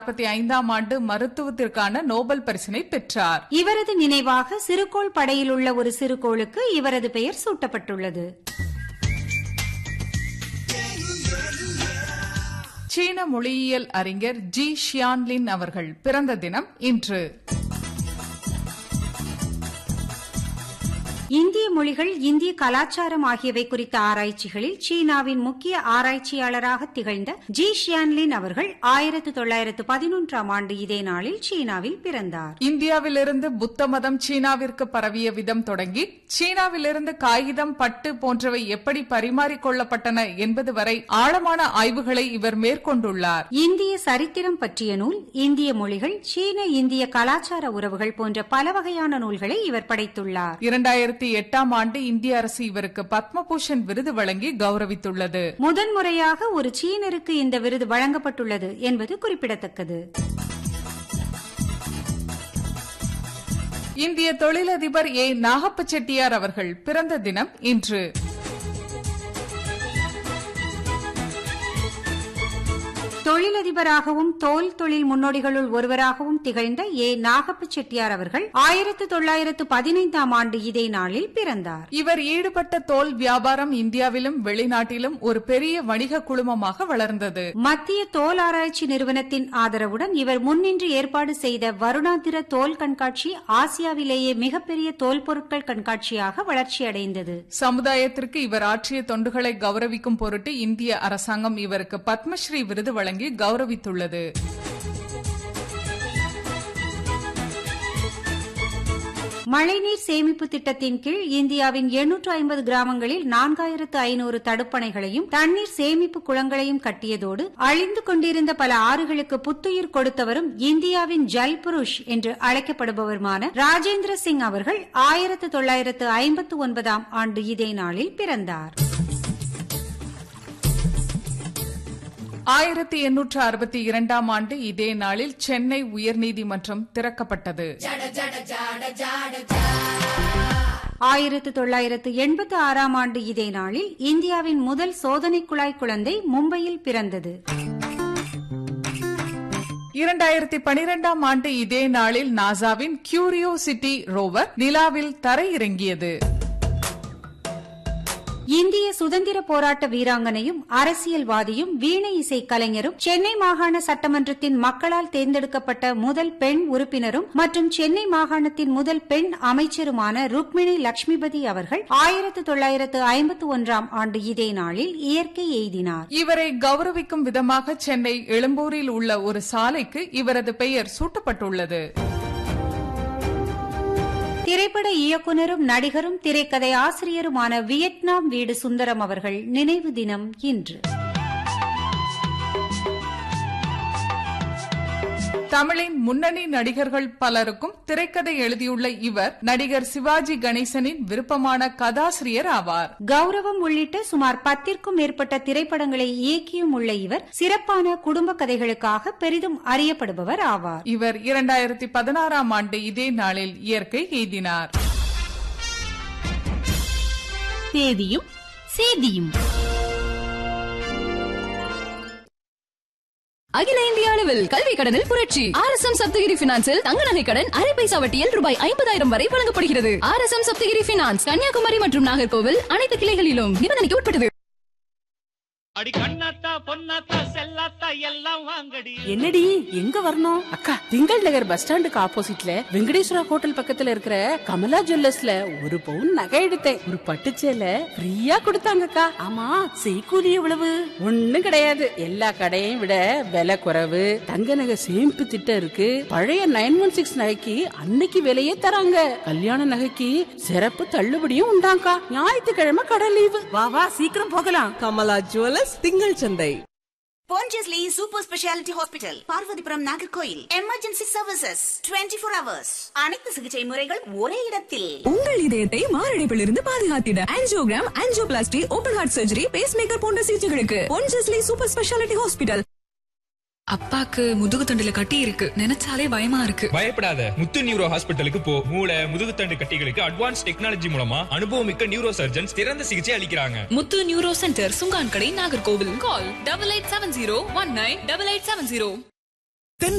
நாற்பத்தி ஐந்தாம் ஆண்டு மருத்துவத்திற்கான நோபல் பரிசினை பெற்றார் இவரது நினைவாக சிறுகோள் படையில் உள்ள ஒரு சிறுகோளுக்கு இவரது பெயர் சூட்டப்பட்டுள்ளது சீன மொழியியல் அறிஞர் ஜி ஷியான்லின் அவர்கள் பிறந்த தினம் இன்று இந்திய மொழிகள் இந்திய கலாச்சாரம் ஆகியவை குறித்த ஆராய்ச்சிகளில் சீனாவின் முக்கிய ஆராய்ச்சியாளராக திகழ்ந்த ஜி ஷியான்லின் அவர்கள் ஆயிரத்து தொள்ளாயிரத்து பதினொன்றாம் ஆண்டு இதே நாளில் சீனாவில் பிறந்தார் இந்தியாவிலிருந்து புத்த மதம் சீனாவிற்கு பரவிய விதம் தொடங்கி சீனாவிலிருந்து காகிதம் பட்டு போன்றவை எப்படி பரிமாறிக்கொள்ளப்பட்டன என்பது வரை ஆழமான ஆய்வுகளை இவர் மேற்கொண்டுள்ளார் இந்திய சரித்திரம் பற்றிய நூல் இந்திய மொழிகள் சீன இந்திய கலாச்சார உறவுகள் போன்ற பல வகையான நூல்களை இவர் படைத்துள்ளார் இரண்டாயிரத்தி எட்டாம் ஆண்டு இந்திய அரசு இவருக்கு பத்மபூஷன் விருது வழங்கி கௌரவித்துள்ளது முதன்முறையாக ஒரு சீனருக்கு இந்த விருது வழங்கப்பட்டுள்ளது என்பது குறிப்பிடத்தக்கது இந்திய தொழிலதிபர் ஏ நாகப்ப செட்டியார் அவர்கள் பிறந்த தினம் இன்று தொழிலதிபராகவும் தோல் தொழில் முன்னோடிகளுள் ஒருவராகவும் திகழ்ந்த ஏ நாகப்ப செட்டியார் அவர்கள் ஆயிரத்து தொள்ளாயிரத்து பதினைந்தாம் ஆண்டு இதே நாளில் பிறந்தார் இவர் ஈடுபட்ட தோல் வியாபாரம் இந்தியாவிலும் வெளிநாட்டிலும் ஒரு பெரிய வணிக குழுமமாக வளர்ந்தது மத்திய தோல் ஆராய்ச்சி நிறுவனத்தின் ஆதரவுடன் இவர் முன்னின்று ஏற்பாடு செய்த வருடாந்திர தோல் கண்காட்சி ஆசியாவிலேயே மிகப்பெரிய தோல் பொருட்கள் கண்காட்சியாக வளர்ச்சியடைந்தது சமுதாயத்திற்கு இவர் ஆற்றிய தொண்டுகளை கௌரவிக்கும் பொருட்டு இந்திய அரசாங்கம் இவருக்கு பத்மஸ்ரீ விருது வழங்கி கௌரவித்துள்ளது மழைநீர் சேமிப்பு திட்டத்தின் கீழ் இந்தியாவின் எண்ணூற்று ஐம்பது கிராமங்களில் நான்காயிரத்து ஐநூறு தடுப்பணைகளையும் தண்ணீர் சேமிப்பு குளங்களையும் கட்டியதோடு அழிந்து கொண்டிருந்த பல ஆறுகளுக்கு புத்துயிர் கொடுத்தவரும் இந்தியாவின் ஜல் புருஷ் என்று அழைக்கப்படுபவருமான ராஜேந்திர சிங் அவர்கள் ஆயிரத்து தொள்ளாயிரத்து ஐம்பத்து ஒன்பதாம் ஆண்டு இதே நாளில் பிறந்தார் ஆயிரத்தி எண்ணூற்று அறுபத்தி இரண்டாம் ஆண்டு இதே நாளில் சென்னை உயர்நீதிமன்றம் திறக்கப்பட்டது ஆயிரத்து தொள்ளாயிரத்து எண்பத்து ஆறாம் ஆண்டு இதே நாளில் இந்தியாவின் முதல் சோதனை குழாய் குழந்தை மும்பையில் பிறந்தது இரண்டாயிரத்தி பனிரெண்டாம் ஆண்டு இதே நாளில் நாசாவின் கியூரியோசிட்டி ரோவர் நிலாவில் தரையிறங்கியது இந்திய சுதந்திர போராட்ட வீராங்கனையும் அரசியல்வாதியும் வீணை இசை கலைஞரும் சென்னை மாகாண சட்டமன்றத்தின் மக்களால் தேர்ந்தெடுக்கப்பட்ட முதல் பெண் உறுப்பினரும் மற்றும் சென்னை மாகாணத்தின் முதல் பெண் அமைச்சருமான ருக்மிணி லட்சுமிபதி அவர்கள் ஆயிரத்து தொள்ளாயிரத்து ஐம்பத்து ஒன்றாம் ஆண்டு இதே நாளில் இயற்கை எய்தினார் இவரை கௌரவிக்கும் விதமாக சென்னை எழும்பூரில் உள்ள ஒரு சாலைக்கு இவரது பெயர் சூட்டப்பட்டுள்ளது திரைப்பட இயக்குனரும் நடிகரும் திரைக்கதை ஆசிரியருமான வியட்நாம் வீடு சுந்தரம் அவர்கள் நினைவு தினம் இன்று தமிழின் முன்னணி நடிகர்கள் பலருக்கும் திரைக்கதை எழுதியுள்ள இவர் நடிகர் சிவாஜி கணேசனின் விருப்பமான கதாசிரியர் ஆவார் கௌரவம் உள்ளிட்ட சுமார் பத்திற்கும் மேற்பட்ட திரைப்படங்களை இயக்கியும் உள்ள இவர் சிறப்பான குடும்ப கதைகளுக்காக பெரிதும் அறியப்படுபவர் ஆவார் இவர் இரண்டாயிரத்தி பதினாறாம் ஆண்டு இதே நாளில் இயற்கை எய்தினார் தேதியும் சேதியும் அகில இந்திய அளவில் கல்வி கடனில் புரட்சி ஆர் எஸ் எம் சப்தகிரி பினான்சில் தங்க நகை கடன் அரை பைசா வட்டியில் ரூபாய் ஐம்பதாயிரம் வரை வழங்கப்படுகிறது R S M Sapthagiri finance Kanniyakumari மற்றும் நாகர்கோவில் அனைத்து கிளைகளிலும் நிபந்தனைக்கு உட்பட்டது அடி கண்ணாத்தா பொன்னாத்தா செல்லாத்தா எல்லாம் வாங்கடி என்னடி எங்க வரணும் அக்கா திங்கள் நகர் பஸ் ஸ்டாண்டுக்கு ஆப்போசிட்ல வெங்கடேஸ்வரா ஹோட்டல் பக்கத்துல இருக்கிற கமலா ஜுவல்லர்ஸ்ல ஒரு பவுன் நகை எடுத்தேன் ஒரு பட்டுச்சேல ஃப்ரீயா கொடுத்தாங்கக்கா ஆமா செய்கூலி எவ்வளவு ஒண்ணும் கிடையாது எல்லா கடையையும் விட விலை குறைவு தங்க நகை சேமிப்பு திட்டம் இருக்கு பழைய நைன் ஒன் சிக்ஸ் நகைக்கு அன்னைக்கு விலையே தராங்க கல்யாண நகைக்கு சிறப்பு தள்ளுபடியும் உண்டாங்கா ஞாயிற்றுக்கிழமை கடை லீவு வா வா சீக்கிரம் போகலாம் கமலா ஜுவல்லர்ஸ் திங்கள் சந்தை Pondicherry Super Speciality Hospital, Parvathipuram Nagercoil emergency services 24 four hours அனைத்து சிகிச்சை முறைகள் ஒரே இடத்தில் உங்கள் இதயத்தை மாரடைப்பிலிருந்து பாதுகாத்திட angiogram angioplasty open heart surgery pacemaker போன்ற சிகிச்சைகளுக்கு பொன்ஜஸ்லி சூப்பர் ஸ்பெஷாலிட்டி ஹாஸ்பிட்டல் அப்பாக்கு முதுகு தண்டுல கட்டி இருக்கு நினைச்சாலே பயமா இருக்கு பயப்படாத முத்து நியூரோ ஹாஸ்பிட்டலுக்கு போ மூளை முதுகுத்தண்டு கட்டிகளுக்கு அட்வான்ஸ் டெக்னாலஜி மூலமா அனுபவமிக்க நியூரோ சர்ஜன்ஸ் சிறந்த சிகிச்சை அளிக்கிறாங்க முத்து neuro centre Chunkankadai Nagercoil call double eight seven zero one nine double eight seven zero